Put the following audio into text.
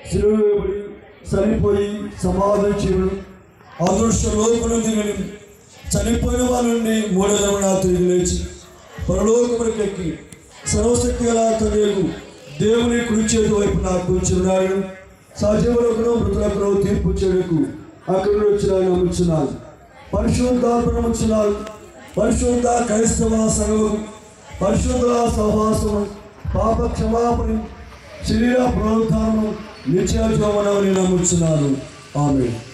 సిలువబడి చనిపోయి సమాధి చేయడం అదృష్ట లోకులు దిగని చనిపోయిన వారి నుండి మూడవ నా తిరిగి లేచి పరలోకములకు ఎక్కి సర్వశక్తి గల తండ్రియకు దేవుని కుడి చేతి వైపు నాకు కూర్చున్నాడు సజీవులకు మృతులకు తీర్పు చేయకు అక్కడి వచ్చిన నమ్ముచున్నాను పరిశుద్ధాత్మ నమ్ముచున్నాను పరిశుద్ధ క్రైస్తవ సంఘం పరిశుద్ధ సహవాసము పాప క్షమాపణ శరీర పునరుద్ధానం నిత్య జీవనమని నమ్ముచున్నాను ఆమె